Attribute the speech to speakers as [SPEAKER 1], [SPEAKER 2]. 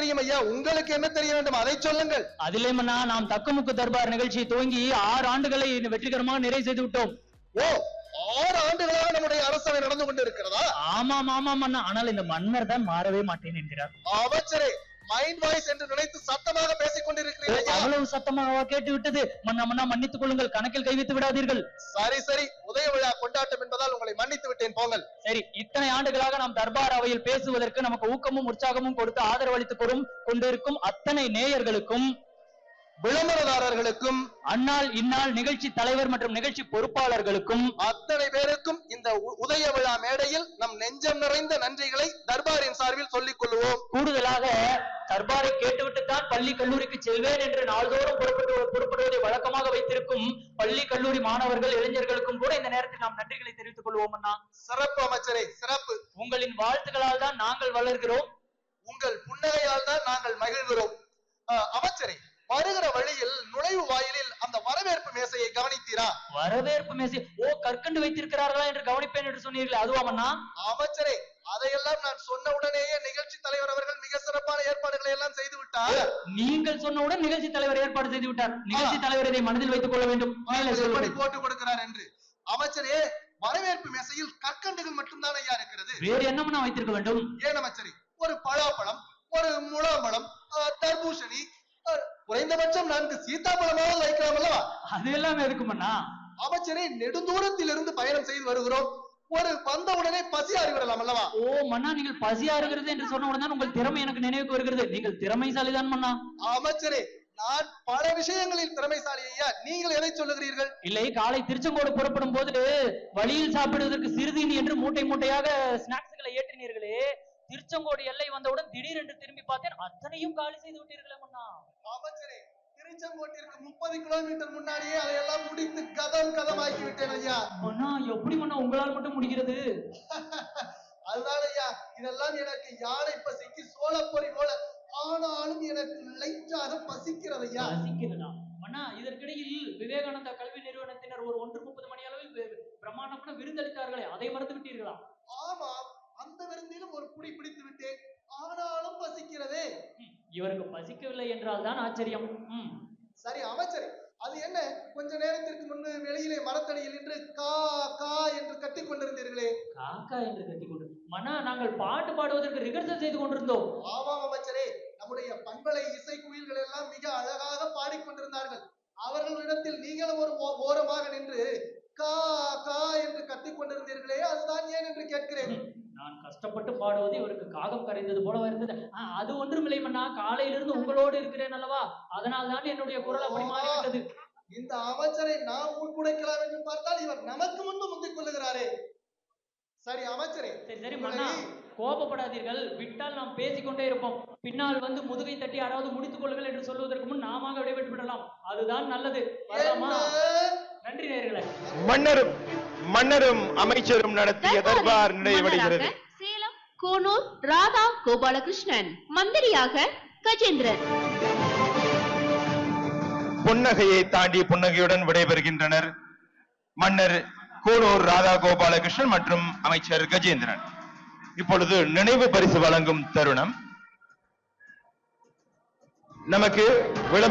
[SPEAKER 1] தெரியும் ஐயா உங்களுக்கு என்ன தெரிய வேண்டும் அதை சொல்லுங்கள்
[SPEAKER 2] அதிலே மன்னா நாம் தக்கமுக்கு தர்பார் நிகழ்ச்சியை துவங்கி ஆறு ஆண்டுகளை வெற்றிகரமாக நிறைவு செய்து விட்டோம்
[SPEAKER 1] ஓ ஆறு ஆண்டுகளாக நம்முடைய அரசவை நடந்து கொண்டு இருக்கிறதா
[SPEAKER 2] ஆமாம் ஆமாம் மன்னா ஆனால் இந்த மன்னர் தான் மாறவே மாட்டேன் என்கிறார்
[SPEAKER 1] அமைச்சரே மைண்ட் வாய்ஸ் என்று நினைத்து சத்தமாக பேசிக்
[SPEAKER 2] ஓ,
[SPEAKER 1] கொண்டிருக்கிறீர்கள் ஐயா
[SPEAKER 2] அவ்வளவு சத்தமாக கேட்டு விட்டது மன்னா மன்னா மன்னித்துக் கொள்ளுங்கள் கணக்கில் கைவித்து விடாதீர்கள்
[SPEAKER 1] சரி சரி உதய விழா கொண்டாட்டம் என்பதால் உங்களை மன்னித்து விட்டேன் போங்கள்
[SPEAKER 2] சரி இத்தனை ஆண்டுகளாக நாம் தர்பார் அவையில் பேசுவதற்கு நமக்கு ஊக்கமும் உற்சாகமும் கொடுத்து ஆதரவு அளித்துக் கொடும் கொண்டிருக்கும் அத்தனை நேயர்களுக்கும்
[SPEAKER 1] விளம்பரதாரர்களுக்கும்
[SPEAKER 2] அந்நாள் இந்நாள் நிகழ்ச்சி தலைவர் மற்றும் நிகழ்ச்சி பொறுப்பாளர்களுக்கும்
[SPEAKER 1] அத்தனை பேருக்கும் இந்த உ- உதய விழா மேடையில் நம் நெஞ்சம் நிறைந்த நன்றிகளை தர்பாரின் சார்பில் சொல்லிக் கொள்வோம்
[SPEAKER 2] கூடுதலாக தர்பாரை கேட்டுவிட்டுத்தான் பள்ளி கல்லூரிக்கு செல்வேன் என்று நாள்தோறும் புறப்பட்டு புறப்படுவதை வழக்கமாக வைத்திருக்கும் பள்ளி கல்லூரி மாணவர்கள் இளைஞர்களுக்கும் கூட இந்த நேரத்தில் நாம் நன்றிகளை தெரிவித்துக் கொள்வோம் அண்ணா
[SPEAKER 1] சிறப்பு அமைச்சரே சிறப்பு
[SPEAKER 2] உங்களின் வாழ்த்துக்களால் தான் நாங்கள் வளர்கிறோம்
[SPEAKER 1] உங்கள் புன்னகையால் தான் நாங்கள் மகிழ்கிறோம் அஹ், அமைச்சரே வருகிற வழியில் நுழைவு வாயிலில் அந்த வரவேற்பு மேசையை கவனித்தீரா
[SPEAKER 2] வரவேற்பு மேசி ஓ கற்கண்டு வைத்திருக்கிறார்களா என்று கவனிப்பேன் என்று சொன்னீர்களே அதுவாமண்ணா
[SPEAKER 1] அமைச்சரே அதையெல்லாம் நான் சொன்ன உடனேயே நிகழ்ச்சி தலைவர் அவர்கள் மிக சிறப்பான ஏற்பாடுகளை எல்லாம் செய்து விட்டார்
[SPEAKER 2] நீங்கள் சொன்னவுடன் நிகழ்ச்சி தலைவர் ஏற்பாடு செய்து விட்டார் நிகழ்ச்சி தலைவர் இதை மனதில் வைத்துக் கொள்ள வேண்டும் மேலே
[SPEAKER 1] எப்படி
[SPEAKER 2] சொல்லுங்கள்
[SPEAKER 1] போட்டு கொடுக்கிறார் என்று அமைச்சரே வரவேற்பு மேசையில் கற்கண்டுகள் மட்டும்தான் ஐயா இருக்கிறது
[SPEAKER 2] வேறு என்னம்னா வைத்திருக்க வேண்டும்
[SPEAKER 1] ஏன் அமைச்சரே ஒரு பலாப்பழம் ஒரு முலாம்பழம் அஹ், தர்பூசணி அஹ், குறைந்தபட்சம் நான்கு சீதாப்பழமாவது வைக்கலாம் அல்லவா
[SPEAKER 2] அது எல்லாமே இருக்குமண்ணா
[SPEAKER 1] அமைச்சரே நெடுந்தூரத்தில் இருந்து பயணம் செய்து வருகிறோம் ஒரு வந்த உடனே பசி அறிவிடலாம் அல்லவா
[SPEAKER 2] ஓ மன்னா நீங்கள் பசியா இருக்கிறது என்று சொன்ன உடனே உங்கள் திறமை எனக்கு நினைவுக்கு வருகிறது நீங்கள் திறமைசாலிதான் மன்னா
[SPEAKER 1] அமைச்சரே நான் பல விஷயங்களில் திறமைசாலி ஐயா நீங்கள் எதை சொல்லுகிறீர்கள்
[SPEAKER 2] இல்லை காலை திருச்செங்கோடு புறப்படும் போது வழியில் சாப்பிடுவதற்கு சிறுதீனி என்று மூட்டை மூட்டையாக ஸ்நாக்ஸ்களை ஏற்றினீர்களே திருச்செங்கோடு எல்லை வந்தவுடன் திடீரென்று திரும்பி பார்த்தேன் அத்தனையும் காலி செய்து விட்டீர்களே மன்னா
[SPEAKER 1] அமைச்சரே திருச்செங்கோட்டிற்கு முப்பது கிலோமீட்டர் முன்னாடியே அதையெல்லாம் முடித்து கதம் கதம் ஆக்கி விட்டேன் ஐயா
[SPEAKER 2] மன்னா எப்படி மன்னா உங்களால் மட்டும் முடிகிறது
[SPEAKER 1] அதுதான் ஐயா இதெல்லாம் எனக்கு யானை பசிக்கு சோளப்பொறி போல ஆனாலும் எனக்கு லைட்டாக பசிக்கிறது ஐயா
[SPEAKER 2] ரசிக்கிறதா மன்னா இதற்கிடையில் விவேகானந்தா கல்வி நிறுவனத்தினர் ஒரு ஒன்று முப்பது மணி அளவில் வி- பிரம்மாண்டமான விருந்தளித்தார்களே அதை மறந்து விட்டீர்களா
[SPEAKER 1] ஆமா அந்த விருந்திலும் ஒரு புடி பிடித்து விட்டேன் ஆனாலும் பசிக்கிறதே
[SPEAKER 2] ம், இவருக்கு பசிக்கவில்லை என்றால் தான் ஆச்சரியம் ம்
[SPEAKER 1] சரி அமைச்சரே அது என்ன கொஞ்ச நேரத்திற்கு முன்பு வெளியிலே மரத்தடியில் நின்று கா கா என்று கத்திக் கொண்டிருந்தீர்களே
[SPEAKER 2] காக்கா என்று கத்திக்கொண்டு மன்னா நாங்கள் பாட்டு பாடுவதற்கு ரிகர்சல் செய்து கொண்டிருந்தோம்
[SPEAKER 1] ஆமாம் அமைச்சரே நம்முடைய பண்பலை இசை குயில்கள் எல்லாம் மிக அழகாக பாடிக்கொண்டிருந்தார்கள் அவர்களிடத்தில் நீங்களும் ஒரு ஓ- ஓரமாக நின்று கா கா என்று கத்திக் கொண்டிருந்தீர்களே அதுதான் ஏன் என்று கேட்கிறேன்
[SPEAKER 2] நான் கஷ்டப்பட்டு பாடுவது இவருக்கு காகம் கரைந்தது போல இருந்தது ஆ, அது ஒன்றுமில்லை மன்னா காலையிலிருந்து உங்களோடு இருக்கிறேன் அல்லவா அதனால் தான் என்னுடைய குரல் அப்படி மாறிவிட்டது
[SPEAKER 1] இந்த அமைச்சரை நாம் மூக்குடைக்கலாம் என்று பார்த்தால் இவர் நமக்கு முன்பு முந்திக் கொள்ளுகிறாரே சரி அமைச்சரே
[SPEAKER 2] சரி சரி மன்னா கோபப்படாதீர்கள் விட்டால் நாம் பேசிக்கொண்டே இருப்போம் பின்னால் வந்து முதுகை தட்டி யாராவது முடித்துக் கொள்ளுங்கள் என்று சொல்வதற்கு முன் நாம விடைபெற்று விடலாம் அதுதான் நல்லது வரலாமா
[SPEAKER 1] என்ன?
[SPEAKER 2] நன்றி நேயர்களே
[SPEAKER 3] மன்னரும் மன்னரும் அமைச்சரும் நடத்திய தர்பார் நிறைவடைகிறது
[SPEAKER 4] மன்னராக சேலம் கோனூர் ராதா கோபாலகிருஷ்ணன் மந்திரியாக கஜேந்திரன்
[SPEAKER 3] புன்னகையை தாண்டி புன்னகையுடன் விடைபெறுகின்றனர் மன்னர் கூனூர் ராதா கோபாலகிருஷ்ணன் மற்றும் அமைச்சர் கஜேந்திரன் இப்பொழுது நினைவு பரிசு வழங்கும் தருணம் நமக்கு விளம்பர